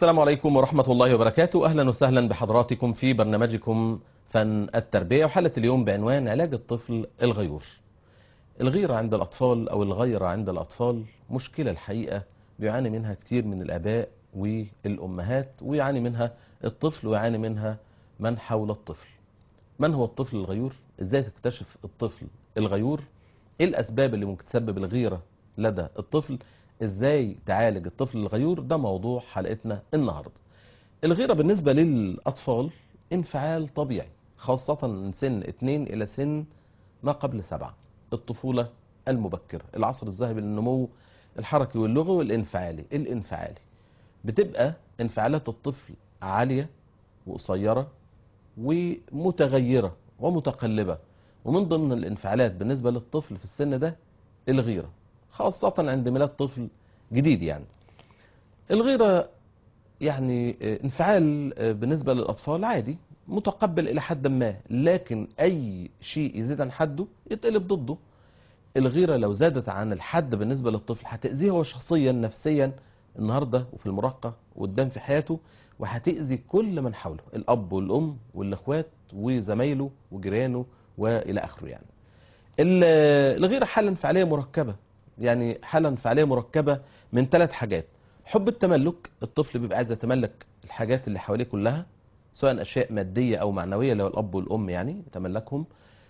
السلام عليكم ورحمة الله وبركاته أهلا وسهلا بحضراتكم في برنامجكم فن التربية وحلقة اليوم بعنوان علاج الطفل الغيور الغيرة عند الأطفال أو الغيرة عند الأطفال مشكلة الحقيقة بيعاني منها كتير من الآباء والأمهات ويعاني منها الطفل ويعاني منها من حول الطفل من هو الطفل الغيور؟ إزاي تكتشف الطفل الغيور؟ إيه الأسباب اللي ممكن تسبب الغيرة لدى الطفل؟ ازاي تعالج الطفل الغيور ده موضوع حلقتنا النهارده الغيره بالنسبه للاطفال انفعال طبيعي خاصه من سن 2 الى سن ما قبل سبعة الطفوله المبكره العصر الذهبي للنمو الحركي واللغوي والانفعالي الانفعالي بتبقى انفعالات الطفل عاليه وقصيره ومتغيره ومتقلبه ومن ضمن الانفعالات بالنسبه للطفل في السن ده الغيره خاصة عند ميلاد طفل جديد يعني الغيرة يعني انفعال بالنسبة للأطفال عادي متقبل إلى حد ما لكن أي شيء يزيد عن حده يتقلب ضده الغيرة لو زادت عن الحد بالنسبة للطفل هتأذيه هو شخصيا نفسيا النهاردة وفي المراهقة وقدام في حياته وهتأذي كل من حوله الأب والأم والأخوات وزمايله وجيرانه وإلى آخره يعني الغيرة حالة انفعالية مركبة يعني حالة انفعالية مركبة من ثلاث حاجات حب التملك الطفل بيبقى عايز يتملك الحاجات اللي حواليه كلها سواء أشياء مادية أو معنوية اللي هو الأب والأم يعني يتملكهم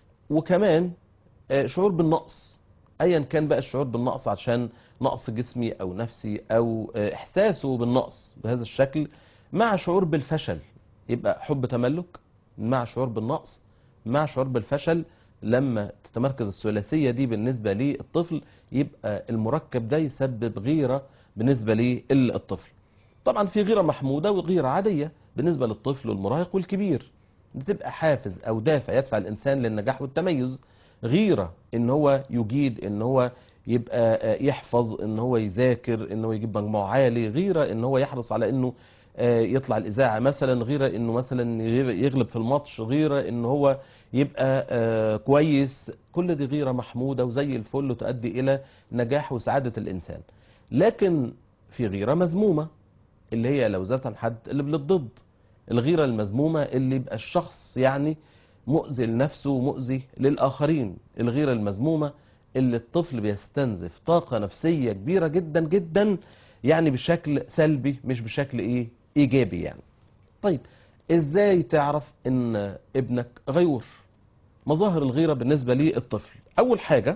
وكمان شعور بالنقص أيا كان بقى الشعور بالنقص عشان نقص جسمي أو نفسي أو إحساسه بالنقص بهذا الشكل مع شعور بالفشل يبقى حب تملك مع شعور بالنقص مع شعور بالفشل لما تتمركز الثلاثيه دي بالنسبه للطفل يبقى المركب ده يسبب غيره بالنسبه للطفل. طبعا في غيره محموده وغيره عاديه بالنسبه للطفل والمراهق والكبير. بتبقى حافز او دافع يدفع الانسان للنجاح والتميز. غيره ان هو يجيد ان هو يبقى يحفظ ان هو يذاكر ان هو يجيب مجموع عالي غيره ان هو يحرص على انه يطلع الاذاعه مثلا غيره انه مثلا يغلب في الماتش غيره ان هو يبقى آه كويس كل دي غيره محموده وزي الفل وتؤدي الى نجاح وسعاده الانسان لكن في غيره مذمومه اللي هي لو زادت عن حد اللي للضد الغيره المذمومه اللي يبقى الشخص يعني مؤذي لنفسه ومؤذي للاخرين الغيره المذمومه اللي الطفل بيستنزف طاقه نفسيه كبيره جدا جدا يعني بشكل سلبي مش بشكل ايه ايجابي يعني طيب ازاي تعرف ان ابنك غيور مظاهر الغيره بالنسبه للطفل اول حاجه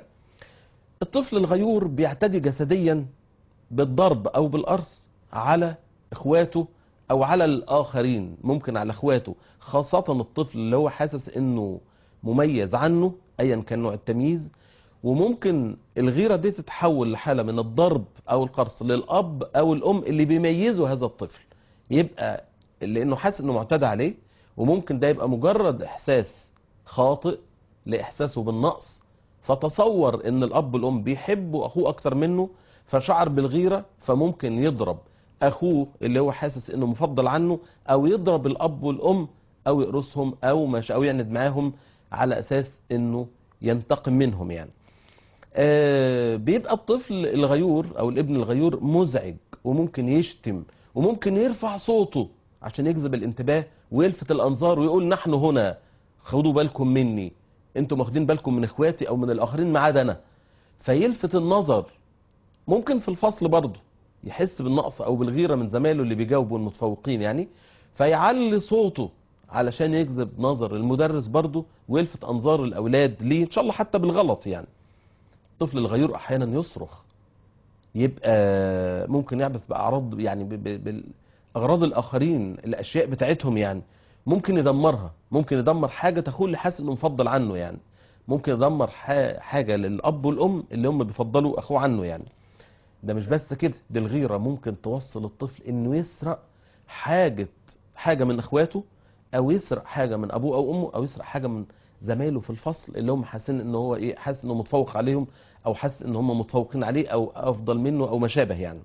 الطفل الغيور بيعتدي جسديا بالضرب او بالقرص على اخواته او على الاخرين ممكن على اخواته خاصه الطفل اللي هو حاسس انه مميز عنه ايا كان نوع التمييز وممكن الغيرة دي تتحول لحالة من الضرب أو القرص للأب أو الأم اللي بيميزوا هذا الطفل يبقى لأنه حاسس أنه معتدى عليه وممكن ده يبقى مجرد إحساس خاطئ لإحساسه بالنقص فتصور أن الأب والأم بيحبوا أخوه أكتر منه فشعر بالغيرة فممكن يضرب أخوه اللي هو حاسس أنه مفضل عنه أو يضرب الأب والأم أو يقرصهم أو مش أو يعند معاهم على أساس أنه ينتقم منهم يعني آه بيبقى الطفل الغيور او الابن الغيور مزعج وممكن يشتم وممكن يرفع صوته عشان يجذب الانتباه ويلفت الانظار ويقول نحن هنا خدوا بالكم مني انتم واخدين بالكم من اخواتي او من الاخرين ما عدا انا فيلفت النظر ممكن في الفصل برضه يحس بالنقص او بالغيره من زمايله اللي بيجاوبوا المتفوقين يعني فيعلي صوته علشان يجذب نظر المدرس برضه ويلفت انظار الاولاد ليه ان شاء الله حتى بالغلط يعني الطفل الغيور احيانا يصرخ يبقى ممكن يعبث باعراض يعني باغراض الاخرين الاشياء بتاعتهم يعني ممكن يدمرها ممكن يدمر حاجه تخول اللي حاسس انه مفضل عنه يعني ممكن يدمر حاجه للاب والام اللي هم بيفضلوا اخوه عنه يعني ده مش بس كده دي الغيره ممكن توصل الطفل انه يسرق حاجه حاجه من اخواته او يسرق حاجه من ابوه او امه او يسرق حاجه من زمايله في الفصل اللي هم حاسين ان هو ايه حاسس انه متفوق عليهم او حاسس ان هم متفوقين عليه او افضل منه او ما شابه يعني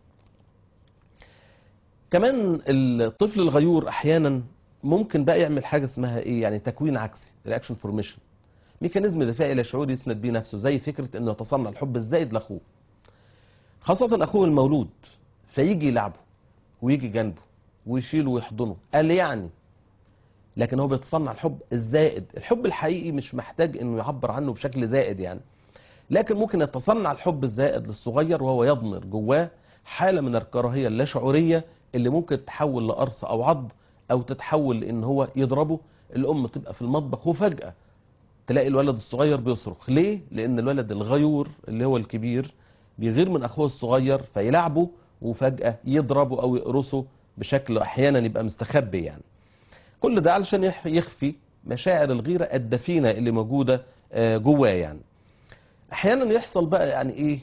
كمان الطفل الغيور احيانا ممكن بقى يعمل حاجه اسمها ايه يعني تكوين عكسي رياكشن فورميشن ميكانيزم دفاعي لا شعوري يسند بيه نفسه زي فكره انه يتصنع الحب الزائد لاخوه خاصه اخوه المولود فيجي يلعبه ويجي جنبه ويشيله ويحضنه قال يعني لكن هو بيتصنع الحب الزائد الحب الحقيقي مش محتاج انه يعبر عنه بشكل زائد يعني لكن ممكن يتصنع الحب الزائد للصغير وهو يضمر جواه حالة من الكراهية اللاشعورية اللي ممكن تتحول لقرص او عض او تتحول لان هو يضربه الام تبقى في المطبخ وفجأة تلاقي الولد الصغير بيصرخ ليه؟ لان الولد الغيور اللي هو الكبير بيغير من اخوه الصغير فيلعبه وفجأة يضربه او يقرصه بشكل احيانا يبقى مستخبي يعني كل ده علشان يح- يخفي مشاعر الغيرة الدفينة اللي موجودة آه، جواه يعني احيانا يحصل بقى يعني ايه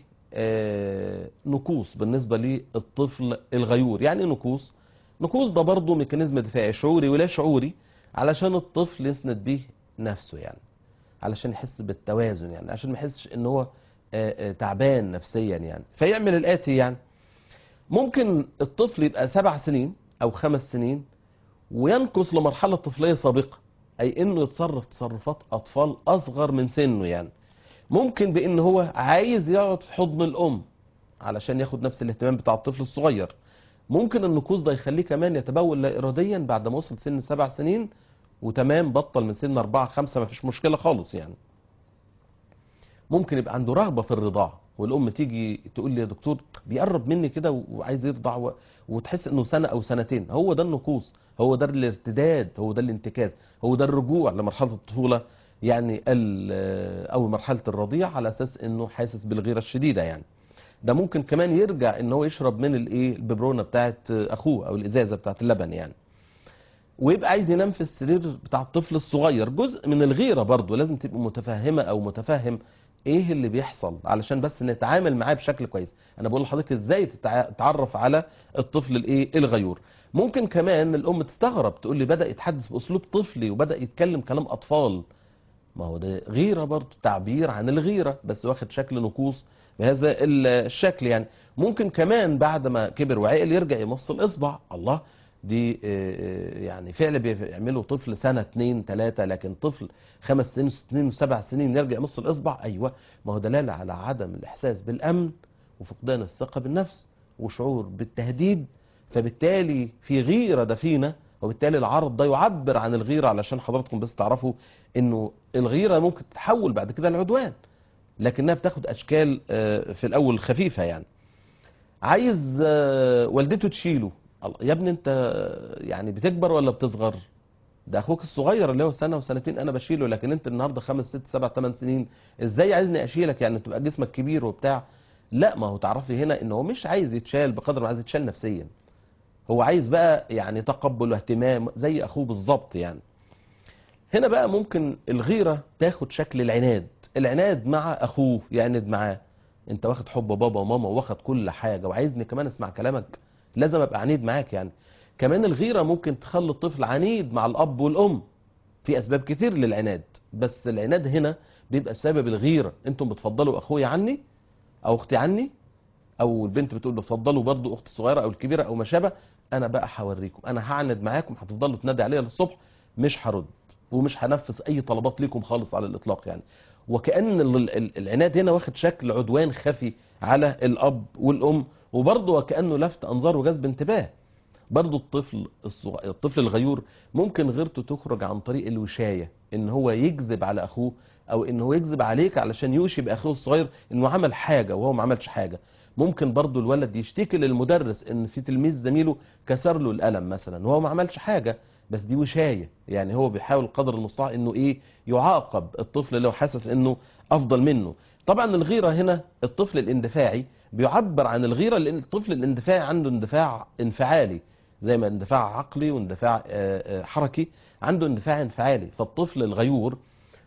آه، نكوص بالنسبة للطفل الغيور يعني ايه نكوص نكوص ده برضه ميكانيزم دفاعي شعوري ولا شعوري علشان الطفل يسند بيه نفسه يعني علشان يحس بالتوازن يعني عشان ما يحسش ان هو آه، آه، تعبان نفسيا يعني فيعمل الاتي يعني ممكن الطفل يبقى سبع سنين او خمس سنين وينقص لمرحلة طفلية سابقة أي إنه يتصرف تصرفات أطفال أصغر من سنه يعني ممكن بإن هو عايز يقعد في حضن الأم علشان ياخد نفس الاهتمام بتاع الطفل الصغير ممكن النقوص ده يخليه كمان يتبول لا إراديا بعد ما وصل سن سبع سنين وتمام بطل من سن أربعة خمسة مفيش مشكلة خالص يعني ممكن يبقى عنده رغبة في الرضاعة والأم تيجي تقول لي يا دكتور بيقرب مني كده وعايز يرضع و... وتحس إنه سنة أو سنتين هو ده النقوص هو ده الارتداد هو ده الانتكاس هو ده الرجوع لمرحلة الطفولة يعني ال- أو مرحلة الرضيع على أساس إنه حاسس بالغيرة الشديدة يعني ده ممكن كمان يرجع إن هو يشرب من الإيه الببرونة بتاعت أخوه أو الإزازة بتاعت اللبن يعني ويبقى عايز ينام في السرير بتاع الطفل الصغير جزء من الغيرة برضه لازم تبقى متفهمة او متفهم ايه اللي بيحصل علشان بس نتعامل معاه بشكل كويس انا بقول لحضرتك ازاي تتع- تتعرف على الطفل الايه الغيور ممكن كمان الام تستغرب تقول لي بدا يتحدث باسلوب طفلي وبدا يتكلم كلام اطفال ما هو ده غيره برضه تعبير عن الغيره بس واخد شكل نقوص بهذا ال- الشكل يعني ممكن كمان بعد ما كبر وعقل يرجع يمص الاصبع الله دي آه، آه، يعني فعل بيعمله طفل سنه اتنين تلاته لكن طفل خمس سنين وست سنين وسبع سنين يرجع يمص الاصبع ايوه ما هو دلاله على عدم الاحساس بالامن وفقدان الثقه بالنفس وشعور بالتهديد فبالتالي في غيره دفينه وبالتالي العرض ده يعبر عن الغيره علشان حضراتكم بس تعرفوا انه الغيره ممكن تتحول بعد كده لعدوان لكنها بتاخد اشكال آه، في الاول خفيفه يعني عايز آه، والدته تشيله الله، يا ابني انت آه، يعني بتكبر ولا بتصغر ده اخوك الصغير اللي هو سنه وسنتين انا بشيله لكن انت النهارده خمس ست سبع ثمان سنين ازاي عايزني اشيلك يعني تبقى جسمك كبير وبتاع لا ما هو تعرفي هنا ان هو مش عايز يتشال بقدر ما عايز يتشال نفسيا هو عايز بقى يعني تقبل واهتمام زي اخوه بالظبط يعني هنا بقى ممكن الغيرة تاخد شكل العناد العناد مع اخوه يعند معاه انت واخد حب بابا وماما واخد كل حاجة وعايزني كمان اسمع كلامك لازم ابقى عنيد معاك يعني كمان الغيرة ممكن تخلي الطفل عنيد مع الاب والام في اسباب كتير للعناد بس العناد هنا بيبقى سبب الغيرة انتم بتفضلوا اخويا عني او اختي عني او البنت بتقول بتفضلوا برضو اختي الصغيره او الكبيره او ما شابه انا بقى هوريكم انا هعند معاكم هتفضلوا تنادي عليا للصبح مش هرد ومش هنفذ اي طلبات ليكم خالص على الاطلاق يعني وكأن ال- ال- العناد هنا واخد شكل عدوان خفي على الاب والام وبرضه وكأنه لفت انظار وجذب انتباه برضه الطفل الصغ... الطفل الغيور ممكن غيرته تخرج عن طريق الوشايه ان هو يكذب على اخوه او ان هو يكذب عليك علشان يوشي باخوه الصغير انه عمل حاجه وهو ما عملش حاجه ممكن برضه الولد يشتكي للمدرس ان في تلميذ زميله كسر له القلم مثلا وهو ما عملش حاجه بس دي وشايه يعني هو بيحاول قدر المستطاع انه ايه يعاقب الطفل لو حاسس انه افضل منه طبعا الغيره هنا الطفل الاندفاعي بيعبر عن الغيره لان الطفل الاندفاعي عنده اندفاع انفعالي زي ما اندفاع عقلي واندفاع آه، آه، حركي عنده اندفاع انفعالي فالطفل الغيور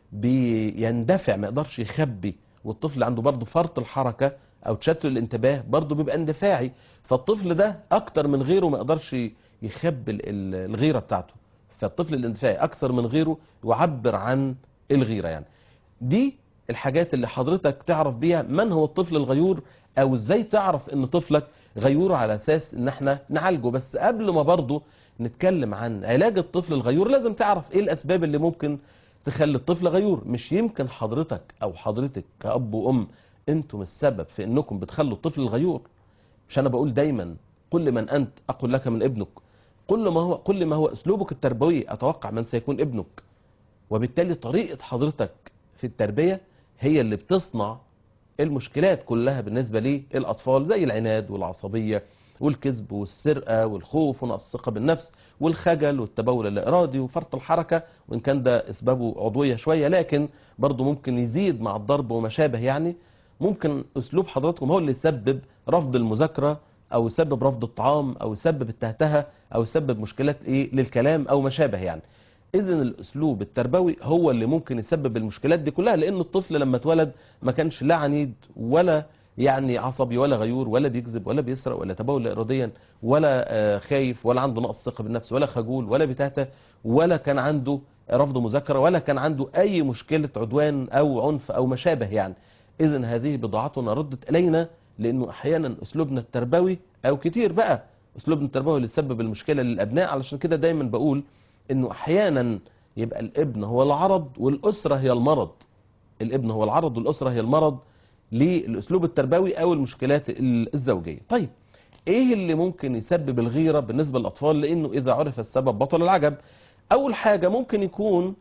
بيندفع ما يقدرش يخبي والطفل عنده برضه فرط الحركه او تشتت الانتباه برضه بيبقى اندفاعي فالطفل ده اكتر من غيره ما يقدرش يخبي ال- ال- الغيره بتاعته فالطفل الاندفاعي اكثر من غيره يعبر عن الغيره يعني دي الحاجات اللي حضرتك تعرف بيها من هو الطفل الغيور او ازاي تعرف ان طفلك غيور على اساس ان احنا نعالجه بس قبل ما برضه نتكلم عن علاج الطفل الغيور لازم تعرف ايه الاسباب اللي ممكن تخلي الطفل غيور مش يمكن حضرتك او حضرتك كأب وام انتم السبب في انكم بتخلوا الطفل الغيور مش انا بقول دايما كل من انت اقول لك من ابنك كل ما هو كل ما هو اسلوبك التربوي اتوقع من سيكون ابنك وبالتالي طريقه حضرتك في التربيه هي اللي بتصنع المشكلات كلها بالنسبه للاطفال زي العناد والعصبيه والكذب والسرقه والخوف ونقص الثقه بالنفس والخجل والتبول اللا وفرط الحركه وان كان ده اسبابه عضويه شويه لكن برضه ممكن يزيد مع الضرب وما شابه يعني ممكن اسلوب حضراتكم هو اللي يسبب رفض المذاكره او يسبب رفض الطعام او يسبب التهتهه او يسبب مشكلات ايه للكلام او ما شابه يعني اذا الاسلوب التربوي هو اللي ممكن يسبب المشكلات دي كلها لان الطفل لما اتولد ما كانش لا عنيد ولا يعني عصبي ولا غيور ولا بيكذب ولا بيسرق ولا تبول اراديا ولا خايف ولا عنده نقص ثقه بالنفس ولا خجول ولا بتهته ولا كان عنده رفض مذاكره ولا كان عنده اي مشكله عدوان او عنف او ما شابه يعني اذا هذه بضاعتنا ردت الينا لانه احيانا اسلوبنا التربوي او كتير بقى اسلوبنا التربوي اللي سبب المشكله للابناء علشان كده دايما بقول انه احيانا يبقى الابن هو العرض والاسره هي المرض الابن هو العرض والاسره هي المرض للاسلوب التربوي او المشكلات الزوجيه طيب ايه اللي ممكن يسبب الغيره بالنسبه للاطفال لانه اذا عرف السبب بطل العجب اول حاجه ممكن يكون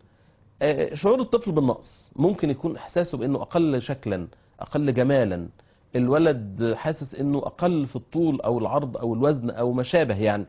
شعور الطفل بالنقص ممكن يكون احساسه بانه اقل شكلا اقل جمالا الولد حاسس انه اقل في الطول او العرض او الوزن او ما شابه يعني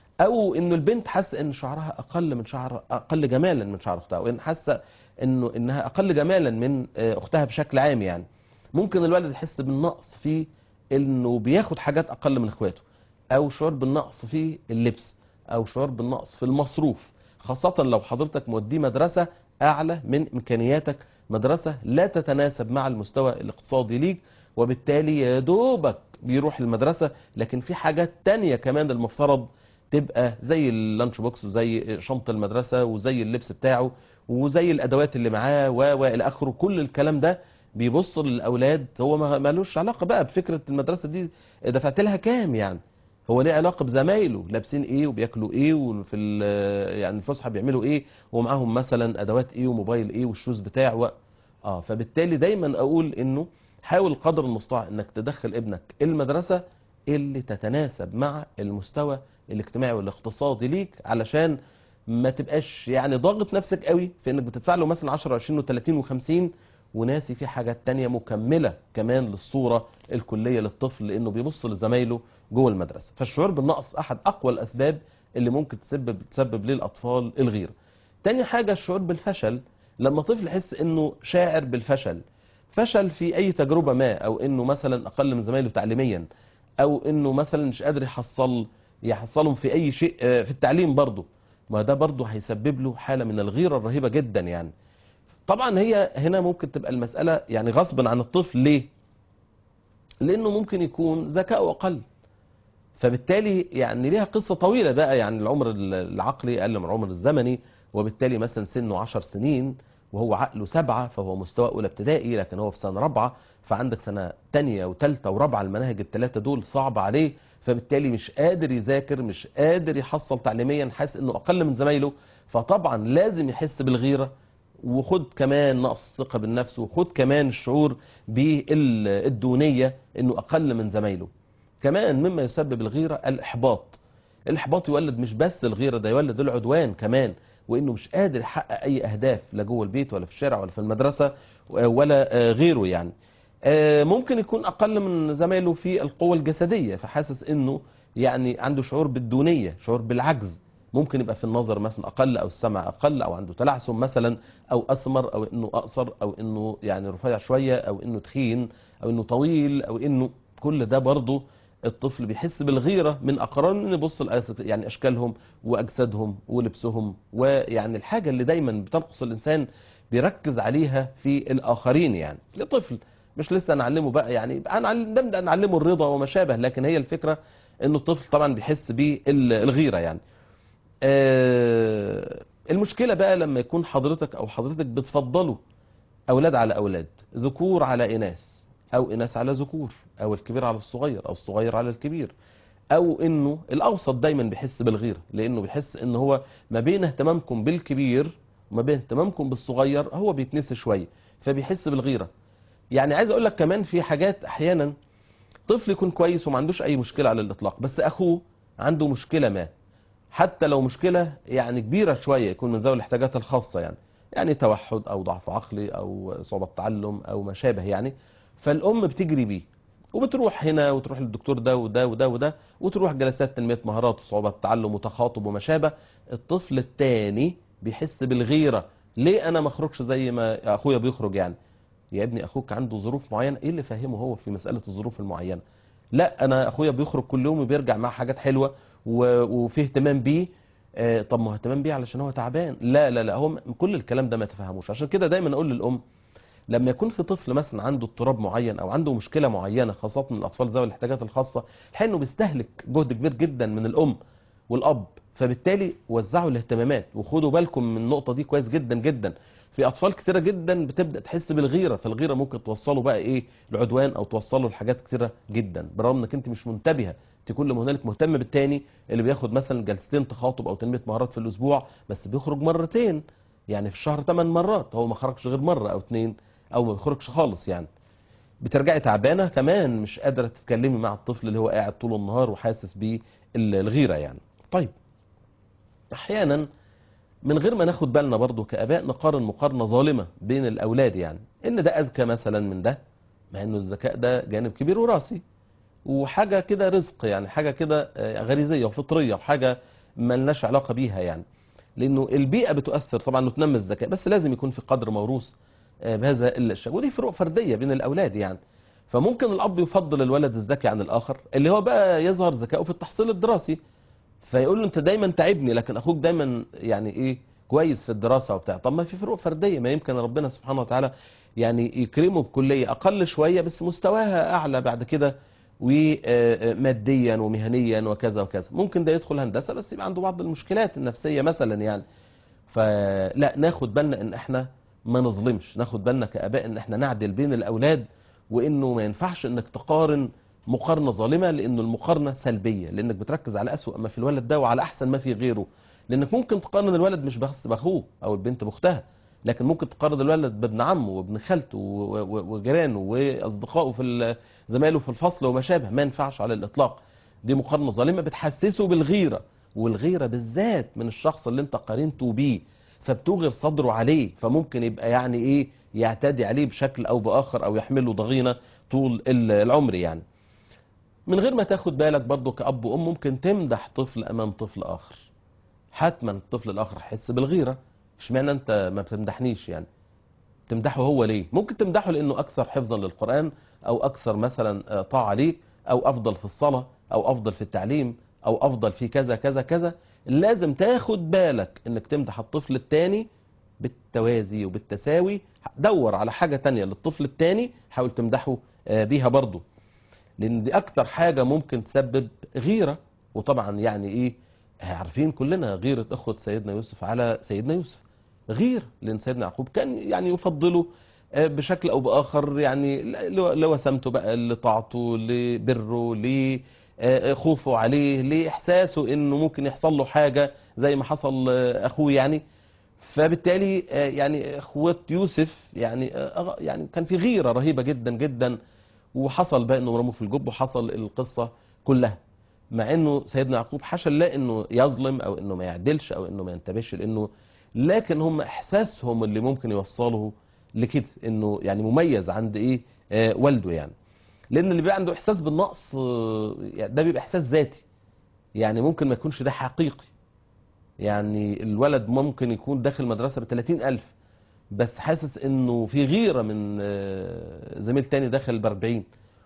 او انه البنت حاسه ان شعرها اقل من شعر اقل جمالا من شعر اختها او ان حاسه انه انها اقل جمالا من اختها بشكل عام يعني ممكن الولد يحس بالنقص في انه بياخد حاجات اقل من اخواته او شعور بالنقص في اللبس او شعور بالنقص في المصروف خاصة لو حضرتك موديه مدرسة اعلى من امكانياتك مدرسة لا تتناسب مع المستوى الاقتصادي ليك وبالتالي يا دوبك بيروح المدرسة لكن في حاجات تانية كمان المفترض تبقى زي اللانش بوكس وزي شنطة المدرسة وزي اللبس بتاعه وزي الادوات اللي معاه والى اخره كل الكلام ده بيبص للاولاد هو ما مالوش علاقه بقى بفكره المدرسه دي دفعت لها كام يعني هو ليه علاقه بزمايله لابسين ايه وبياكلوا ايه وفي يعني الفسحه بيعملوا ايه ومعاهم مثلا ادوات ايه وموبايل ايه والشوز بتاعه و... اه فبالتالي دايما اقول انه حاول قدر المستطاع انك تدخل ابنك المدرسه اللي تتناسب مع المستوى الاجتماعي والاقتصادي ليك علشان ما تبقاش يعني ضاغط نفسك قوي في انك بتدفع له مثلا 10 و20 و30 و50 وناسي في حاجات تانية مكملة كمان للصورة الكلية للطفل لأنه بيبص لزمايله جوه المدرسة فالشعور بالنقص أحد أقوى الأسباب اللي ممكن تسبب تسبب للأطفال الغيرة تاني حاجة الشعور بالفشل لما طفل يحس أنه شاعر بالفشل فشل في أي تجربة ما أو أنه مثلا أقل من زمايله تعليميا أو أنه مثلا مش قادر يحصل يحصلهم في أي شيء في التعليم برضه ما ده برضه هيسبب له حالة من الغيرة الرهيبة جدا يعني طبعا هي هنا ممكن تبقى المسألة يعني غصبا عن الطفل ليه لانه ممكن يكون ذكاؤه اقل فبالتالي يعني ليها قصة طويلة بقى يعني العمر العقلي اقل من العمر الزمني وبالتالي مثلا سنه عشر سنين وهو عقله سبعة فهو مستوى اولى ابتدائي لكن هو في سنة رابعة فعندك سنة تانية وتالتة ورابعة المناهج الثلاثة دول صعب عليه فبالتالي مش قادر يذاكر مش قادر يحصل تعليميا حاسس انه اقل من زمايله فطبعا لازم يحس بالغيرة وخد كمان نقص الثقه بالنفس وخد كمان الشعور بالدونيه انه اقل من زمايله كمان مما يسبب الغيره الاحباط الاحباط يولد مش بس الغيره ده يولد العدوان كمان وانه مش قادر يحقق اي اهداف لا جوه البيت ولا في الشارع ولا في المدرسه ولا غيره يعني ممكن يكون اقل من زمايله في القوه الجسديه فحاسس انه يعني عنده شعور بالدونيه شعور بالعجز ممكن يبقى في النظر مثلا اقل او السمع اقل او عنده تلعثم مثلا او اسمر او انه اقصر او انه يعني رفيع شويه او انه تخين او انه طويل او انه كل ده برضه الطفل بيحس بالغيره من اقران ان يبص يعني اشكالهم واجسادهم ولبسهم ويعني الحاجه اللي دايما بتنقص الانسان بيركز عليها في الاخرين يعني لطفل مش لسه نعلمه بقى يعني نبدا نعلمه الرضا وما شابه لكن هي الفكره انه الطفل طبعا بيحس بالغيره يعني آه المشكلة بقى لما يكون حضرتك أو حضرتك بتفضلوا أولاد على أولاد ذكور على إناث أو إناث على ذكور أو الكبير على الصغير أو الصغير على الكبير أو إنه الأوسط دايما بيحس بالغيرة لأنه بيحس إن هو ما بين اهتمامكم بالكبير وما بين اهتمامكم بالصغير هو بيتنسي شوية فبيحس بالغيرة يعني عايز أقول لك كمان في حاجات أحيانا طفل يكون كويس وما عندوش أي مشكلة على الإطلاق بس أخوه عنده مشكلة ما حتى لو مشكلة يعني كبيرة شوية يكون من ذوي الاحتياجات الخاصة يعني يعني توحد أو ضعف عقلي أو صعوبة تعلم أو ما شابه يعني فالأم بتجري بيه وبتروح هنا وتروح للدكتور ده وده وده وده وتروح جلسات تنمية مهارات وصعوبة تعلم وتخاطب وما شابه الطفل التاني بيحس بالغيرة ليه أنا ما اخرجش زي ما أخويا بيخرج يعني يا ابني أخوك عنده ظروف معينة إيه اللي فاهمه هو في مسألة الظروف المعينة لا أنا أخويا بيخرج كل يوم وبيرجع معاه حاجات حلوة و- وفيه اهتمام بيه آه، طب ما هو اهتمام بيه علشان هو تعبان لا لا لا هو م- كل الكلام ده ما تفهموش عشان كده دايما اقول للام لما يكون في طفل مثلا عنده اضطراب معين او عنده مشكله معينه خاصه من الاطفال ذوي الاحتياجات الخاصه الحقيقه انه بيستهلك جهد كبير جدا من الام والاب فبالتالي وزعوا الاهتمامات وخدوا بالكم من النقطه دي كويس جدا جدا في اطفال كتيره جدا بتبدا تحس بالغيره فالغيره ممكن توصله بقى ايه العدوان او توصله لحاجات كتيره جدا برغم انك انت مش منتبهه انت كل ما هنالك مهتم بالتاني اللي بياخد مثلا جلستين تخاطب او تنميه مهارات في الاسبوع بس بيخرج مرتين يعني في الشهر 8 مرات هو ما خرجش غير مره او اتنين او ما بيخرجش خالص يعني بترجعي تعبانه كمان مش قادره تتكلمي مع الطفل اللي هو قاعد طول النهار وحاسس بالغيره يعني طيب احيانا من غير ما ناخد بالنا برضو كاباء نقارن مقارنه ظالمه بين الاولاد يعني ان ده اذكى مثلا من ده مع انه الذكاء ده جانب كبير وراثي وحاجه كده رزق يعني حاجه كده آه، غريزيه وفطريه وحاجه ملناش علاقه بيها يعني لانه البيئه بتؤثر طبعا انه تنمي الذكاء بس لازم يكون في قدر موروث آه، بهذا الشيء ودي فروق فرديه بين الاولاد يعني فممكن الاب يفضل الولد الذكي عن الاخر اللي هو بقى يظهر ذكائه في التحصيل الدراسي فيقول له انت دايما تعبني لكن اخوك دايما يعني ايه كويس في الدراسه وبتاع طب ما في فروق فرديه ما يمكن ربنا سبحانه وتعالى يعني يكرمه بكليه اقل شويه بس مستواها اعلى بعد كده وماديا ومهنيا وكذا وكذا ممكن ده يدخل هندسه بس يبقى عنده بعض المشكلات النفسيه مثلا يعني فلا ناخد بالنا ان احنا ما نظلمش ناخد بالنا كاباء ان احنا نعدل بين الاولاد وانه ما ينفعش انك تقارن مقارنه ظالمه لانه المقارنه سلبيه لانك بتركز على اسوأ ما في الولد ده وعلى احسن ما في غيره لانك ممكن تقارن الولد مش بس باخوه او البنت باختها لكن ممكن تقارن الولد بابن عمه وابن خالته و- و- وجيرانه واصدقائه في ال- زمايله في الفصل وما شابه ما ينفعش على الاطلاق دي مقارنه ظالمه بتحسسه بالغيره والغيره بالذات من الشخص اللي انت قارنته بيه فبتوغر صدره عليه فممكن يبقى يعني ايه يعتدي عليه بشكل او باخر او يحمله ضغينه طول ال- العمر يعني من غير ما تاخد بالك برضه كأب وأم ممكن تمدح طفل أمام طفل آخر حتما الطفل الآخر يحس بالغيرة اشمعنى أنت ما بتمدحنيش يعني تمدحه هو ليه ممكن تمدحه لأنه أكثر حفظا للقرآن أو أكثر مثلا آه، طاعة ليه أو أفضل في الصلاة أو أفضل في التعليم أو أفضل في كذا كذا كذا لازم تاخد بالك إنك تمدح الطفل التاني بالتوازي وبالتساوي دور على حاجة تانية للطفل التاني حاول تمدحه آه، بيها برضه لان دي اكتر حاجة ممكن تسبب غيرة وطبعا يعني ايه عارفين كلنا غيرة اخوة سيدنا يوسف على سيدنا يوسف غير لان سيدنا يعقوب كان يعني يفضله آه، بشكل او باخر يعني ل- لوسمته بقى لطاعته لبره لخوفه عليه لاحساسه انه ممكن يحصل له حاجة زي ما حصل آه، اخوه يعني فبالتالي آه، يعني اخوة يوسف يعني آه، يعني كان في غيرة رهيبة جدا جدا وحصل بقى انه رموه في الجب وحصل القصه كلها مع انه سيدنا يعقوب حاشا الله انه يظلم او انه ما يعدلش او انه ما ينتبهش لانه لكن هم احساسهم اللي ممكن يوصله لكده انه يعني مميز عند ايه آه والده يعني لان اللي بيبقى عنده احساس بالنقص آه يعني ده بيبقى احساس ذاتي يعني ممكن ما يكونش ده حقيقي يعني الولد ممكن يكون داخل مدرسه ب 30000 بس حاسس انه في غيره من آه، زميل تاني داخل ب 40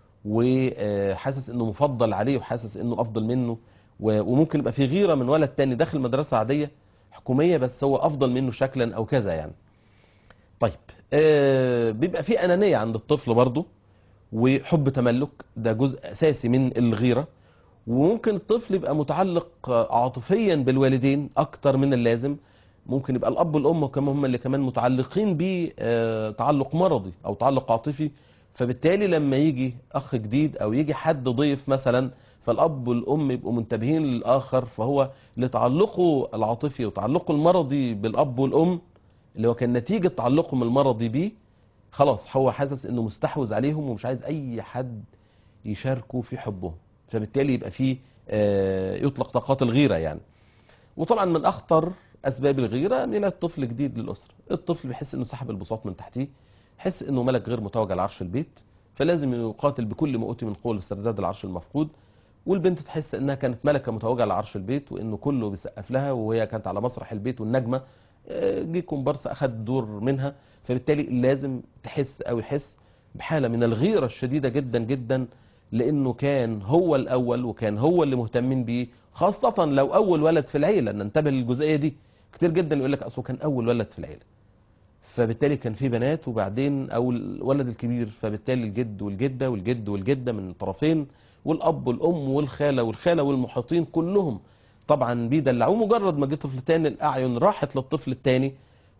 وحاسس انه مفضل عليه وحاسس انه افضل منه و- وممكن يبقى في غيره من ولد تاني داخل مدرسه عاديه حكوميه بس هو افضل منه شكلا او كذا يعني طيب آه، بيبقى في انانيه عند الطفل برضه وحب تملك ده جزء اساسي من الغيره وممكن الطفل يبقى متعلق عاطفيا بالوالدين اكتر من اللازم ممكن يبقى الاب والام كمان هم اللي كمان متعلقين بيه آه، تعلق مرضي او تعلق عاطفي فبالتالي لما يجي اخ جديد او يجي حد ضيف مثلا فالاب والام يبقوا منتبهين للاخر فهو لتعلقه العاطفي وتعلقه المرضي بالاب والام اللي هو كان نتيجه تعلقهم المرضي بيه خلاص هو حاسس انه مستحوذ عليهم ومش عايز اي حد يشاركوا في حبهم فبالتالي يبقى فيه آه، يطلق طاقات الغيره يعني وطبعا من اخطر اسباب الغيره ميلاد طفل جديد للاسره الطفل بيحس انه سحب البساط من تحتيه يحس انه ملك غير متوج على عرش البيت فلازم يقاتل بكل ما اوتي من قوه لاسترداد العرش المفقود والبنت تحس انها كانت ملكه متوجه على عرش البيت وانه كله بيسقف لها وهي كانت على مسرح البيت والنجمه آه، جه كومبارس اخذ دور منها فبالتالي لازم تحس او يحس بحاله من الغيره الشديده جدا جدا لانه كان هو الاول وكان هو اللي مهتمين بيه خاصه لو اول ولد في العيله ننتبه للجزئيه دي كتير جدا يقول لك اصله كان اول ولد في العيله فبالتالي كان في بنات وبعدين او الولد الكبير فبالتالي الجد والجده والجد والجده من طرفين والاب والام والخاله والخاله والمحيطين كلهم طبعا بيدلعوه مجرد ما جه طفل تاني الاعين راحت للطفل التاني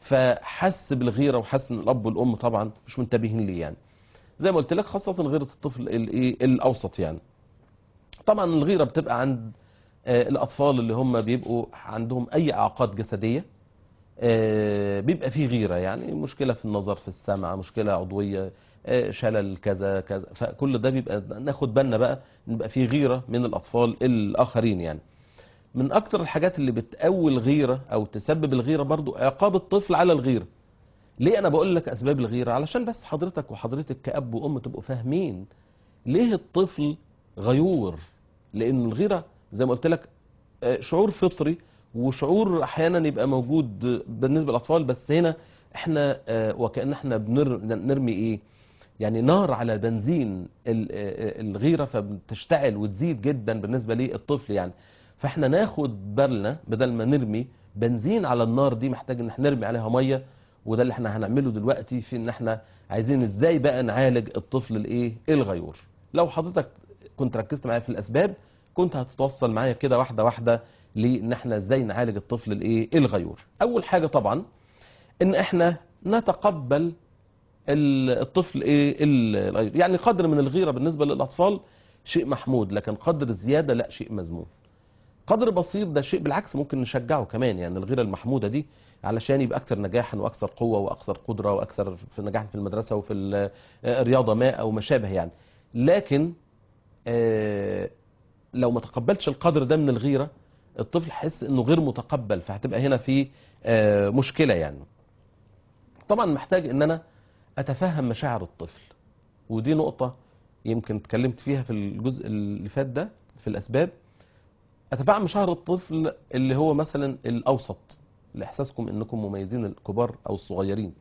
فحس بالغيره وحس ان الاب والام طبعا مش منتبهين ليه يعني زي ما قلت لك خاصه غيره الطفل الايه الاوسط يعني طبعا الغيره بتبقى عند آه، الاطفال اللي هم بيبقوا عندهم اي اعاقات جسديه آه، بيبقى فيه غيره يعني مشكله في النظر في السمع مشكله عضويه آه، شلل كذا كذا فكل ده بيبقى ناخد بالنا بقى نبقى فيه غيره من الاطفال الاخرين يعني من اكتر الحاجات اللي بتقوي الغيره او تسبب الغيره برضو عقاب الطفل على الغيره ليه انا بقول لك اسباب الغيره علشان بس حضرتك وحضرتك كاب وام تبقوا فاهمين ليه الطفل غيور لان الغيره زي ما قلت لك آه، شعور فطري وشعور احيانا يبقى موجود بالنسبه للاطفال بس هنا احنا آه، وكان احنا بنرمي ايه يعني نار على بنزين ال- آه، الغيره فبتشتعل وتزيد جدا بالنسبه للطفل يعني فاحنا ناخد بالنا بدل ما نرمي بنزين على النار دي محتاج ان احنا نرمي عليها ميه وده اللي احنا هنعمله دلوقتي في ان احنا عايزين ازاي بقى نعالج الطفل الايه الغيور لو حضرتك كنت ركزت معايا في الاسباب كنت هتتوصل معايا كده واحده واحده لان احنا ازاي نعالج الطفل الايه الغيور اول حاجه طبعا ان احنا نتقبل ال- الطفل ايه الغيور يعني قدر من الغيره بالنسبه للاطفال شيء محمود لكن قدر الزياده لا شيء مذموم قدر بسيط ده شيء بالعكس ممكن نشجعه كمان يعني الغيره المحموده دي علشان يبقى اكثر نجاحا واكثر قوه واكثر قدره واكثر في نجاحا في المدرسه وفي ال- الرياضه ما او ما شابه يعني لكن آه، لو ما تقبلتش القدر ده من الغيره الطفل يحس انه غير متقبل فهتبقى هنا في آه، مشكله يعني طبعا محتاج ان انا اتفهم مشاعر الطفل ودي نقطه يمكن اتكلمت فيها في الجزء اللي فات ده في الاسباب اتفهم مشاعر الطفل اللي هو مثلا الاوسط لاحساسكم انكم مميزين الكبار او الصغيرين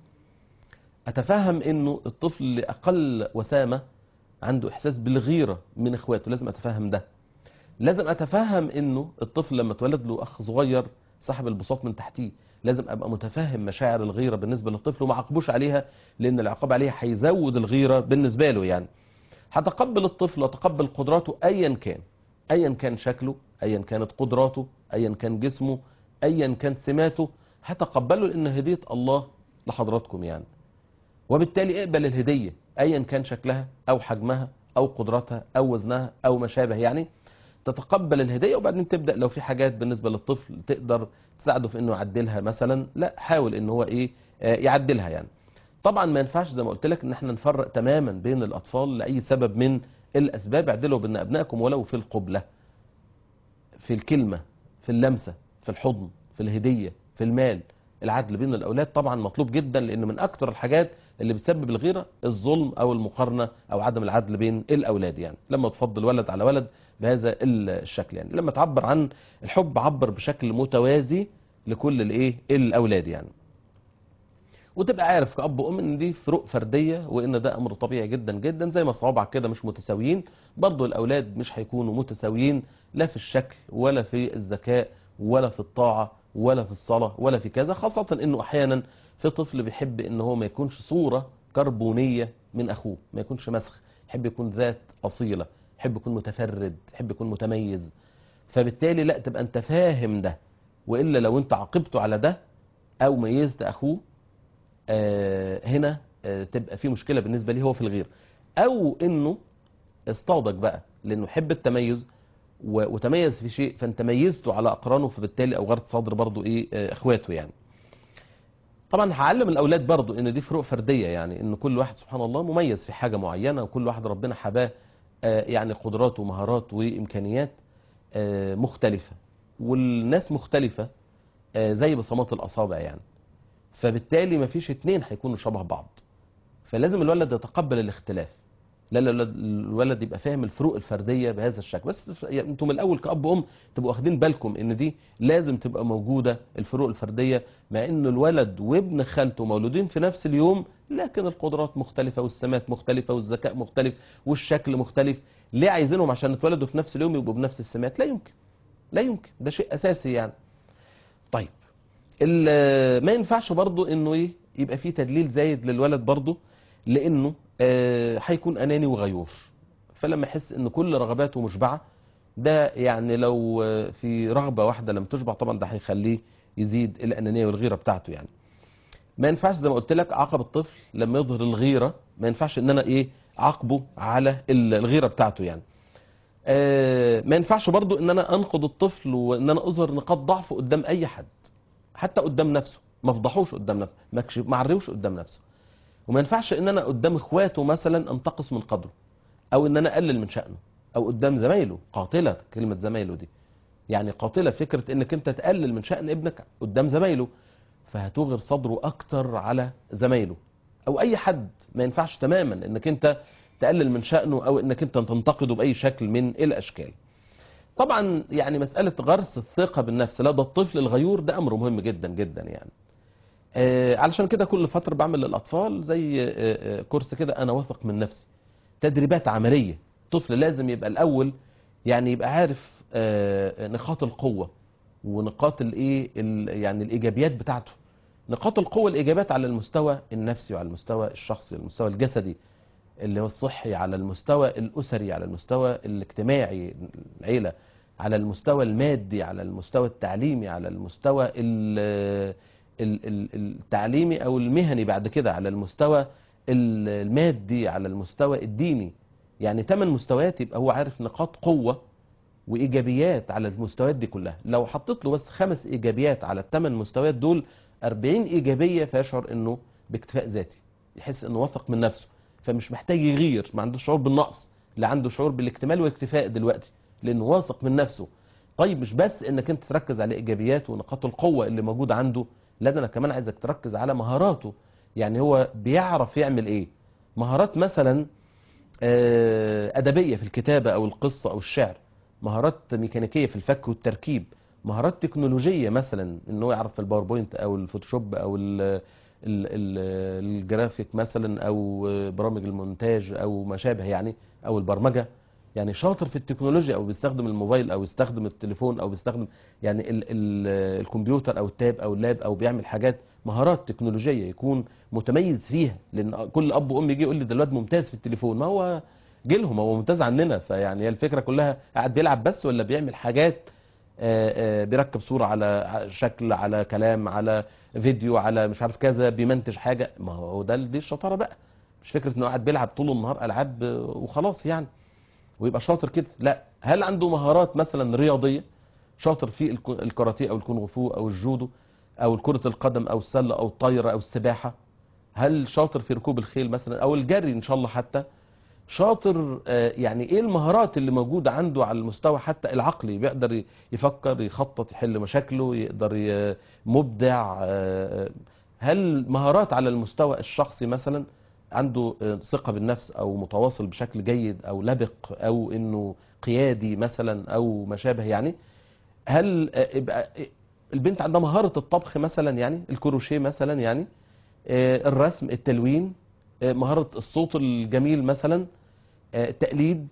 اتفهم انه الطفل اللي اقل وسامه عنده احساس بالغيره من اخواته لازم اتفهم ده لازم اتفهم انه الطفل لما اتولد له اخ صغير سحب البساط من تحتيه لازم ابقى متفهم مشاعر الغيره بالنسبه للطفل وما اعاقبوش عليها لان العقاب عليها هيزود الغيره بالنسبه له يعني هتقبل الطفل وتقبل قدراته ايا كان ايا كان شكله ايا كانت قدراته ايا كان جسمه ايا كانت سماته هتقبله لان هديه الله لحضراتكم يعني وبالتالي اقبل الهديه ايا كان شكلها او حجمها او قدرتها او وزنها او ما شابه يعني تتقبل الهديه وبعدين تبدا لو في حاجات بالنسبه للطفل تقدر تساعده في انه يعدلها مثلا لا حاول ان هو ايه آه، يعدلها يعني طبعا ما ينفعش زي ما قلت لك ان احنا نفرق تماما بين الاطفال لاي سبب من الاسباب اعدلوا بين ابنائكم ولو في القبله في الكلمه في اللمسه في الحضن في الهديه في المال العدل بين الاولاد طبعا مطلوب جدا لان من اكتر الحاجات اللي بتسبب الغيره الظلم او المقارنه او عدم العدل بين الاولاد يعني لما تفضل ولد على ولد بهذا الشكل يعني لما تعبر عن الحب عبر بشكل متوازي لكل الايه الاولاد يعني وتبقى عارف كأب وأم إن دي فروق فردية وإن ده أمر طبيعي جدا جدا زي ما صوابعك كده مش متساويين برضو الأولاد مش هيكونوا متساويين لا في الشكل ولا في الذكاء ولا في الطاعة ولا في الصلاة ولا في كذا خاصة إنه أحيانا في طفل بيحب إن هو ما يكونش صورة كربونية من أخوه ما يكونش مسخ يحب يكون ذات أصيلة يحب يكون متفرد يحب يكون متميز فبالتالي لا تبقى أنت فاهم ده وإلا لو أنت عاقبته على ده أو ميزت أخوه آه، هنا آه، تبقى في مشكله بالنسبه ليه هو في الغير او انه اصطادك بقى لانه يحب التميز و- وتميز في شيء فانت ميزته على اقرانه فبالتالي اوغرت صدر برضو ايه آه، اخواته يعني طبعا هعلم الاولاد برضو ان دي فروق فرديه يعني ان كل واحد سبحان الله مميز في حاجه معينه وكل واحد ربنا حباه آه، يعني قدرات ومهارات وامكانيات آه، مختلفه والناس مختلفة آه، زي بصمات الأصابع يعني فبالتالي مفيش اتنين هيكونوا شبه بعض فلازم الولد يتقبل الاختلاف لا لا الولد- الولد يبقى فاهم الفروق الفرديه بهذا الشكل بس ف- يعني انتم من الاول كاب وام تبقوا واخدين بالكم ان دي لازم تبقى موجوده الفروق الفرديه مع ان الولد وابن خالته مولودين في نفس اليوم لكن القدرات مختلفه والسمات مختلفه والذكاء مختلف والشكل مختلف ليه عايزينهم عشان اتولدوا في نفس اليوم يبقوا بنفس السمات لا يمكن لا يمكن ده شيء اساسي يعني طيب ال- ما ينفعش برضو انه ايه يبقى فيه تدليل زايد للولد برضو لانه آه، هيكون اناني وغيور فلما يحس ان كل رغباته مشبعه ده يعني لو آه، في رغبه واحده لم تشبع طبعا ده هيخليه يزيد الانانيه والغيره بتاعته يعني ما ينفعش زي ما قلت لك عاقب الطفل لما يظهر الغيره ما ينفعش ان انا ايه عاقبه على ال- الغيره بتاعته يعني آه، ما ينفعش برضو ان انا انقض الطفل وان انا اظهر نقاط ضعفه قدام اي حد حتى قدام نفسه ما افضحوش قدام نفسه ما اكشف ما اعريوش قدام نفسه وما ينفعش ان انا قدام اخواته مثلا انتقص من قدره او ان انا اقلل من شأنه او قدام زمايله قاتله كلمه زمايله دي يعني قاتله فكره انك انت تقلل من شأن ابنك قدام زمايله فهتغر صدره اكتر على زمايله او اي حد ما ينفعش تماما انك انت تقلل من شأنه او انك انت تنتقده باي شكل من الاشكال طبعا يعني مسألة غرس الثقة بالنفس لا ده الطفل الغيور ده أمر مهم جدا جدا يعني آه علشان كده كل فترة بعمل للأطفال زي آه آه كورس كده أنا واثق من نفسي تدريبات عملية الطفل لازم يبقى الأول يعني يبقى عارف آه نقاط القوة ونقاط الايه ال- يعني الايجابيات بتاعته نقاط القوة الايجابيات على المستوى النفسي وعلى المستوى الشخصي المستوى الجسدي اللي هو الصحي على المستوى الأسري على المستوى الاجتماعي العيلة على المستوى المادي على المستوى التعليمي على المستوى ال- ال- ال- التعليمي أو المهني بعد كده على المستوى ال- المادي على المستوى الديني يعني ثمان مستويات يبقى هو عارف نقاط قوة وإيجابيات على المستويات دي كلها لو حطيت له بس خمس إيجابيات على الثمان مستويات دول 40 إيجابية فيشعر إنه باكتفاء ذاتي يحس إنه واثق من نفسه فمش محتاج يغير ما عندوش شعور بالنقص لا عنده شعور بالاكتمال والاكتفاء دلوقتي لانه واثق من نفسه طيب مش بس انك انت تركز على ايجابيات ونقاط القوه اللي موجوده عنده لا ده انا كمان عايزك تركز على مهاراته يعني هو بيعرف يعمل ايه مهارات مثلا آه، ادبيه في الكتابه او القصه او الشعر مهارات ميكانيكيه في الفك والتركيب مهارات تكنولوجيه مثلا ان هو يعرف في الباوربوينت او الفوتوشوب او ال ال ال الجرافيك مثلا او برامج المونتاج او ما شابه يعني او البرمجه يعني شاطر في التكنولوجيا او بيستخدم الموبايل او بيستخدم التليفون او بيستخدم يعني ال ال الكمبيوتر او التاب او اللاب او بيعمل حاجات مهارات تكنولوجيه يكون متميز فيها لان كل اب وام يجي يقول لي ده الواد ممتاز في التليفون ما هو جيلهم هو ممتاز عننا فيعني هي الفكره كلها قاعد بيلعب بس ولا بيعمل حاجات آه، آه، بيركب صوره على شكل على كلام على فيديو على مش عارف كذا بيمنتج حاجه ما هو ده دي الشطاره بقى مش فكره انه قاعد بيلعب طول النهار العاب آه، وخلاص يعني ويبقى شاطر كده لا هل عنده مهارات مثلا رياضيه شاطر في الك- الكاراتيه او الكونغ فو او الجودو او كره القدم او السله او الطايره او السباحه هل شاطر في ركوب الخيل مثلا او الجري ان شاء الله حتى شاطر آه، يعني ايه المهارات اللي موجوده عنده على المستوى حتى العقلي بيقدر ي- يفكر يخطط يحل مشاكله يقدر ي- مبدع آه، هل مهارات على المستوى الشخصي مثلا عنده آه، ثقة بالنفس او متواصل بشكل جيد او لبق او انه قيادي مثلا او ما شابه يعني هل آه، يبقى البنت عندها مهارة الطبخ مثلا يعني الكروشيه مثلا يعني آه، الرسم التلوين آه، مهارة الصوت الجميل مثلا آه، التقليد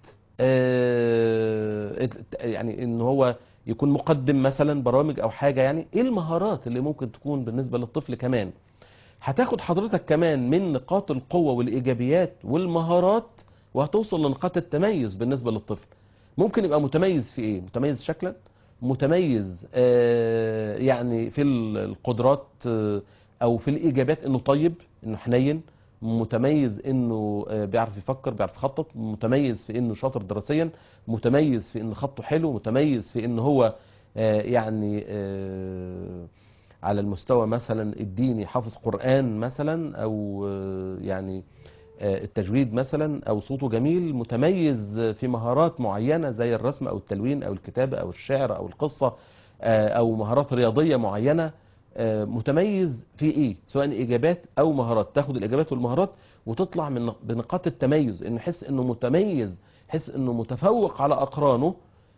آه، الت- يعني ان هو يكون مقدم مثلا برامج او حاجة يعني ايه المهارات اللي ممكن تكون بالنسبة للطفل كمان هتاخد حضرتك كمان من نقاط القوة والايجابيات والمهارات وهتوصل لنقاط التميز بالنسبة للطفل ممكن يبقى متميز في ايه متميز شكلا متميز آه، يعني في ال- القدرات آه، او في الايجابيات انه طيب انه حنين متميز انه آه، بيعرف يفكر بيعرف يخطط متميز في انه شاطر دراسيا متميز في ان خطه حلو متميز في ان هو آه، يعني آه، على المستوى مثلا الديني حافظ قرآن مثلا او آه، يعني آه، التجويد مثلا او صوته جميل متميز في مهارات معينة زي الرسم او التلوين او الكتابة او الشعر او القصة آه، او مهارات رياضيه معينه آه، متميز في ايه سواء اجابات او مهارات تاخد الاجابات والمهارات وتطلع من بنقاط التميز انه يحس انه متميز يحس انه متفوق على اقرانه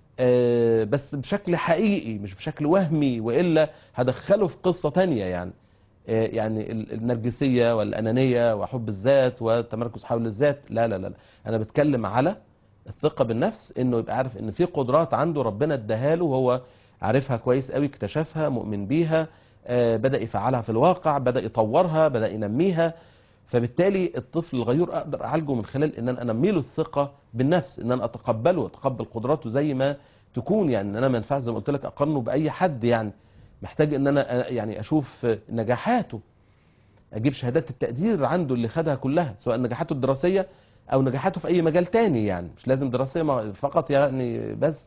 آه، بس بشكل حقيقي مش بشكل وهمي والا هدخله في قصه تانية يعني آه، يعني ال- النرجسيه والانانيه وحب الذات والتمركز حول الذات لا لا لا لا. انا بتكلم على الثقه بالنفس انه يبقى عارف ان في قدرات عنده ربنا اداها له وهو عارفها كويس قوي اكتشفها مؤمن بيها آه، بدا يفعلها في الواقع بدا يطورها بدا ينميها فبالتالي الطفل الغيور اقدر اعالجه من خلال ان انا انمي له الثقه بالنفس ان انا اتقبله واتقبل قدراته زي ما تكون يعني ان انا ما ينفعش زي ما قلت لك اقارنه باي حد يعني محتاج ان انا آه، يعني اشوف آه، نجاحاته اجيب شهادات التقدير عنده اللي خدها كلها سواء نجاحاته الدراسيه او نجاحاته في اي مجال تاني يعني مش لازم دراسيه ما- فقط يعني بس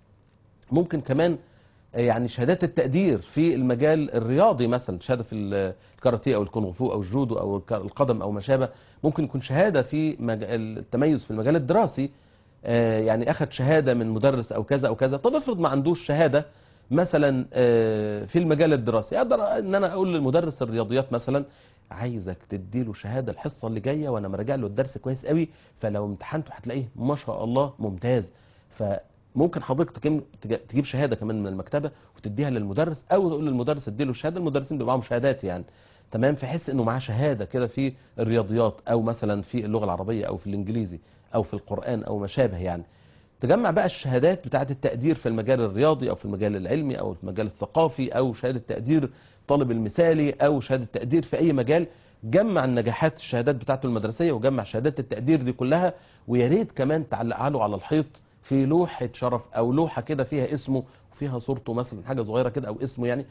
ممكن كمان يعني شهادات التقدير في المجال الرياضي مثلا شهاده في ال- الكاراتيه او الكونغ فو او الجودو او الك- القدم او ما شابه ممكن يكون شهاده في مج- التميز في المجال الدراسي آه، يعني اخذ شهاده من مدرس او كذا او كذا طب افرض ما عندوش شهاده مثلا آه، في المجال الدراسي اقدر ان انا اقول للمدرس الرياضيات مثلا عايزك تديله شهاده الحصه اللي جايه وانا مراجع له الدرس كويس قوي فلو امتحنته هتلاقيه ما شاء الله ممتاز فممكن حضرتك تجيب- تج- تجيب شهاده كمان من المكتبه وتديها للمدرس او تقول للمدرس اديله الشهاده المدرسين بيبقى معاهم شهادات يعني تمام فيحس انه معاه شهاده كده في الرياضيات او مثلا في اللغه العربيه او في الانجليزي او في القران او ما شابه يعني تجمع بقى الشهادات بتاعه التقدير في المجال الرياضي او في المجال العلمي او في المجال الثقافي او شهاده تقدير طالب المثالي او شهاده تقدير في اي مجال جمع النجاحات الشهادات بتاعته المدرسيه وجمع شهادات التقدير دي كلها ويا ريت كمان تعلقها له على الحيط في لوحه شرف او لوحه كده فيها اسمه وفيها صورته مثلا حاجه صغيره كده او اسمه يعني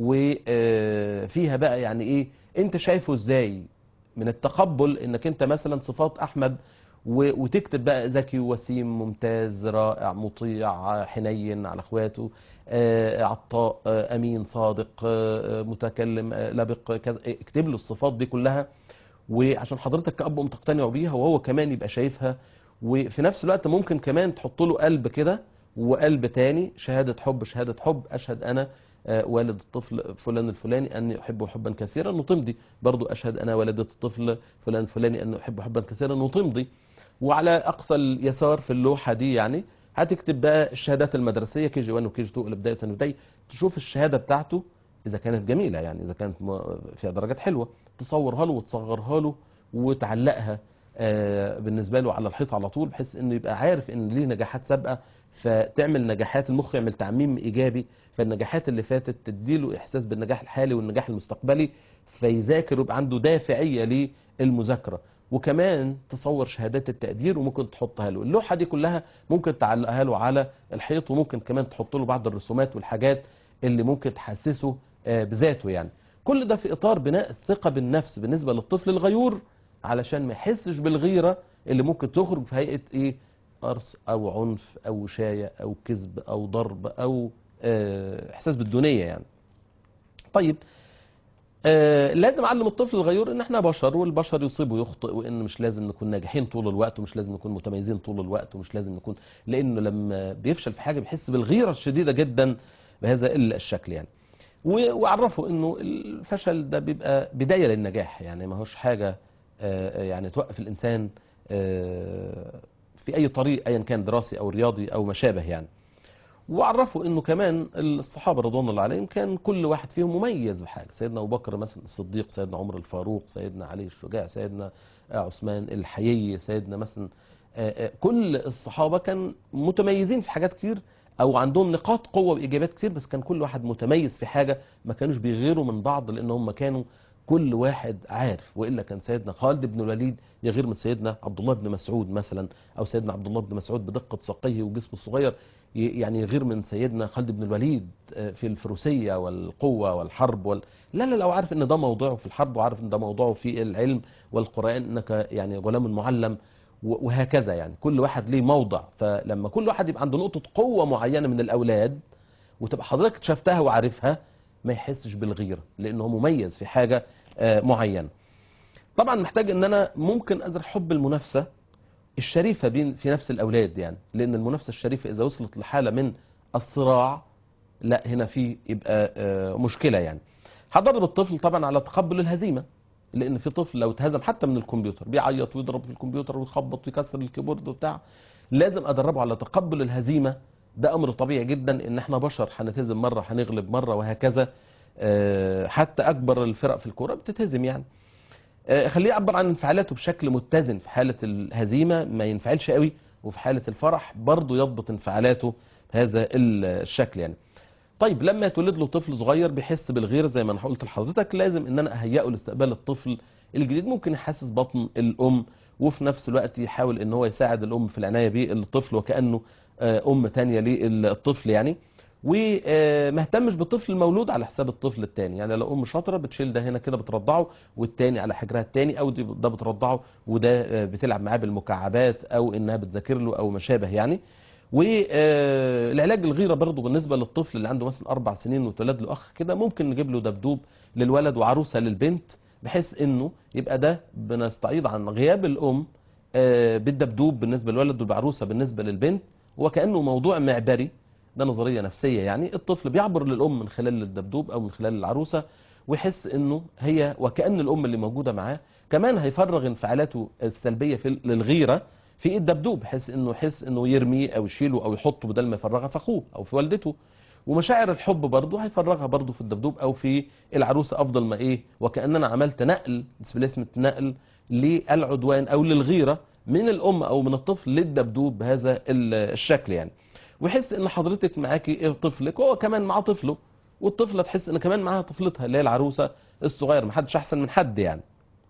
وفيها بقى يعني ايه انت شايفه ازاي من التقبل انك انت مثلا صفات احمد و- وتكتب بقى ذكي وسيم ممتاز رائع مطيع حنين على اخواته آه، عطاء آه، امين صادق آه، متكلم آه، لبق كذا اكتب له الصفات دي كلها وعشان حضرتك كأب أم تقتنع بيها وهو كمان يبقى شايفها وفي نفس الوقت ممكن كمان تحط له قلب كده وقلب تاني شهادة حب شهادة حب أشهد أنا آه، والد الطفل فلان الفلاني أني أحبه حبا كثيرا وتمضي برضو أشهد أنا والدة الطفل فلان الفلاني أني أحبه حبا كثيرا وتمضي وعلى أقصى اليسار في اللوحة دي يعني هتكتب بقى الشهادات المدرسية كي جي 1 وكي جي 2 اللي بداية وبداية تشوف الشهادة بتاعته إذا كانت جميلة يعني إذا كانت م- فيها درجات حلوة تصورها له وتصغرها له وتعلقها آه، بالنسبة له على الحيط على طول بحيث إنه يبقى عارف إن ليه نجاحات سابقة فتعمل نجاحات المخ يعمل تعميم إيجابي فالنجاحات اللي فاتت تديله إحساس بالنجاح الحالي والنجاح المستقبلي فيذاكر ويبقى عنده دافعية للمذاكرة وكمان تصور شهادات التقدير وممكن تحطها له اللوحة دي كلها ممكن تعلقها له على الحيط وممكن كمان تحط له بعض الرسومات والحاجات اللي ممكن تحسسه آه، بذاته يعني كل ده في إطار بناء الثقة بالنفس بالنسبة للطفل الغيور علشان ما يحسش بالغيرة اللي ممكن تخرج في هيئة إيه قرص أو عنف أو وشاية أو كذب أو ضرب أو آه، إحساس بالدونية يعني طيب آه لازم اعلم الطفل الغيور ان احنا بشر والبشر يصيب ويخطئ وان مش لازم نكون ناجحين طول الوقت ومش لازم نكون متميزين طول الوقت ومش لازم نكون لانه لما بيفشل في حاجه بيحس بالغيره الشديده جدا بهذا الشكل يعني و- وعرفوا انه الفشل ده بيبقى بدايه للنجاح يعني ما هوش حاجه آه، يعني توقف الانسان آه، في اي طريق ايا كان دراسي او رياضي او ما شابه يعني وعرفوا انه كمان الصحابه رضوان الله عليهم كان كل واحد فيهم مميز بحاجه سيدنا ابو بكر مثلا الصديق سيدنا عمر الفاروق سيدنا علي الشجاع سيدنا عثمان الحيي سيدنا مثلا آه، آه، كل الصحابه كان متميزين في حاجات كتير او عندهم نقاط قوه وايجابيات كتير بس كان كل واحد متميز في حاجه ما كانوش بيغيروا من بعض لان هم كانوا كل واحد عارف والا كان سيدنا خالد بن الوليد يغير من سيدنا عبد الله بن مسعود مثلا او سيدنا عبد الله بن مسعود بدقه ساقيه وجسمه الصغير ي- يعني يغير من سيدنا خالد بن الوليد آه، في الفروسيه والقوه والحرب وال... لا لا لو عارف ان ده موضوعه في الحرب وعارف ان ده موضوعه في العلم والقران انك يعني غلام معلم و- وهكذا يعني كل واحد ليه موضع فلما كل واحد يبقى عنده نقطه قوه معينه من الاولاد وتبقى حضرتك شفتها وعارفها ما يحسش بالغيره لانه مميز في حاجه آه، معينه طبعا محتاج ان انا ممكن ازرع حب المنافسه الشريفه بين في نفس الاولاد يعني لان المنافسه الشريفه اذا وصلت لحاله من الصراع لا هنا في يبقى آه، مشكله يعني هدرب الطفل طبعا على تقبل الهزيمه لان في طفل لو اتهزم حتى من الكمبيوتر بيعيط ويضرب في الكمبيوتر ويخبط ويكسر الكيبورد وبتاع لازم ادربه على تقبل الهزيمه ده امر طبيعي جدا ان احنا بشر هنتهزم مره هنغلب مره وهكذا آه، حتى اكبر الفرق في الكوره بتتهزم يعني آه، خليه يعبر عن انفعالاته بشكل متزن في حاله الهزيمه ما ينفعلش قوي وفي حاله الفرح برضه يضبط انفعالاته بهذا الشكل يعني طيب لما يتولد له طفل صغير بيحس بالغيره زي ما انا قلت لحضرتك لازم ان انا اهيئه لاستقبال الطفل الجديد ممكن يحسس بطن الام وفي نفس الوقت يحاول ان هو يساعد الام في العنايه بالطفل وكانه آه، ام تانية للطفل يعني وما اهتمش بالطفل المولود على حساب الطفل التاني يعني لو ام شاطره بتشيل ده هنا كده بترضعه والتاني على حجرها التاني او دي- ده بترضعه وده آه، بتلعب معاه بالمكعبات او انها بتذاكر له او ما شابه يعني والعلاج الغيره برضه بالنسبه للطفل اللي عنده مثلا اربع سنين واتولد له اخ كده ممكن نجيب له دبدوب للولد وعروسه للبنت بحيث انه يبقى ده بنستعيض عن غياب الام آه، بالدبدوب بالنسبه للولد والعروسه بالنسبه للبنت وكانه موضوع معبري ده نظريه نفسيه يعني الطفل بيعبر للام من خلال الدبدوب او من خلال العروسه ويحس انه هي وكان الام اللي موجوده معاه كمان هيفرغ انفعالاته السلبيه في للغيره في الدبدوب بحيث انه يحس انه يرميه او يشيله او يحطه بدل ما يفرغها في اخوه او في والدته ومشاعر الحب برضه هيفرغها برضه في الدبدوب او في العروسه افضل ما ايه وكاننا عملت نقل ديسبليسمنت نقل للعدوان او للغيره من الام او من الطفل للدبدوب بهذا ال- الشكل يعني ويحس ان حضرتك معاكي إيه طفلك وهو كمان معاه طفله والطفله تحس ان كمان معاها طفلتها اللي هي العروسه الصغير محدش احسن من حد يعني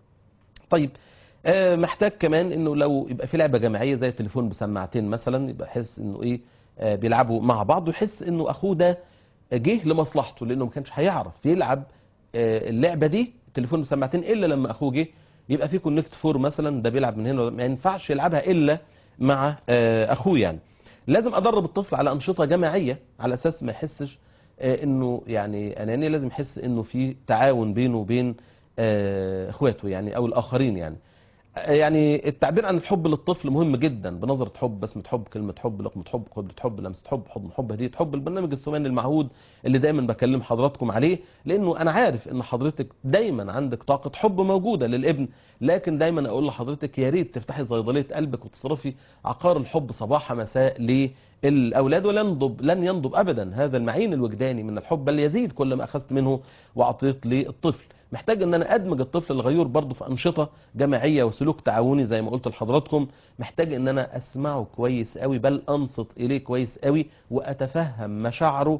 طيب آه، محتاج كمان انه لو يبقى في لعبه جماعيه زي التليفون بسماعتين مثلا يبقى يحس انه ايه آه، بيلعبوا مع بعض ويحس انه اخوه ده جه لمصلحته لانه ما كانش هيعرف يلعب آه، اللعبه دي التليفون بسماعتين الا لما اخوه جه يبقى في كونكت فور مثلا ده بيلعب من هنا ما ينفعش يلعبها الا مع آه، اخوه يعني لازم ادرب الطفل على انشطه جماعيه على اساس ما يحسش آه، انه يعني اناني لازم يحس انه في تعاون بينه وبين آه، اخواته يعني او الاخرين يعني يعني التعبير عن الحب للطفل مهم جدا بنظرة حب بسمة حب كلمة حب لقمة حب قبلة حب لمسة حب حضن حب هدية حب البرنامج الثماني المعهود اللي دايما بكلم حضراتكم عليه لانه انا عارف ان حضرتك دايما عندك طاقة حب موجودة للابن لكن دايما اقول لحضرتك يا ريت تفتحي صيدلية قلبك وتصرفي عقار الحب صباح مساء للاولاد ولن ينضب لن ينضب ابدا هذا المعين الوجداني من الحب بل يزيد كل ما اخذت منه واعطيت للطفل محتاج ان انا ادمج الطفل الغيور برضه في انشطه جماعيه وسلوك تعاوني زي ما قلت لحضراتكم محتاج ان انا اسمعه كويس قوي بل انصت اليه كويس قوي واتفهم مشاعره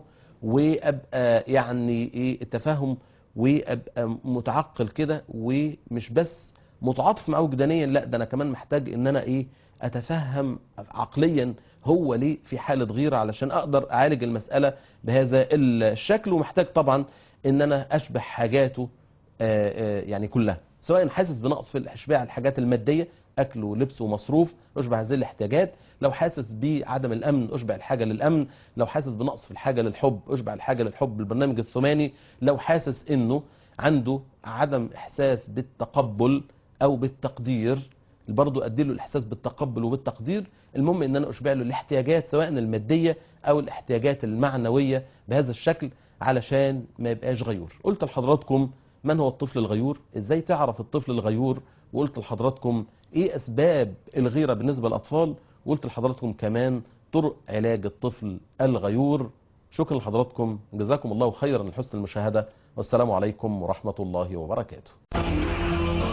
وابقى يعني ايه التفاهم وابقى متعقل كده ومش بس متعاطف معاه وجدانيا لا ده انا كمان محتاج ان انا ايه اتفهم عقليا هو ليه في حاله غيره علشان اقدر اعالج المساله بهذا الشكل ومحتاج طبعا ان انا اشبه حاجاته آه، آه، يعني كلها سواء حاسس بنقص في الاشباع الحاجات الماديه اكل ولبس ومصروف اشبع هذه الاحتياجات لو حاسس بعدم الامن اشبع الحاجه للامن لو حاسس بنقص في الحاجه للحب اشبع الحاجه للحب بالبرنامج الثماني لو حاسس انه عنده عدم احساس بالتقبل او بالتقدير برضه اديله الاحساس بالتقبل وبالتقدير المهم ان انا اشبع له الاحتياجات سواء الماديه او الاحتياجات المعنويه بهذا الشكل علشان ما يبقاش غيور قلت لحضراتكم من هو الطفل الغيور ازاي تعرف الطفل الغيور وقلت لحضراتكم ايه اسباب الغيره بالنسبه للاطفال وقلت لحضراتكم كمان طرق علاج الطفل الغيور شكرا لحضراتكم جزاكم الله خيرا لحسن المشاهده والسلام عليكم ورحمه الله وبركاته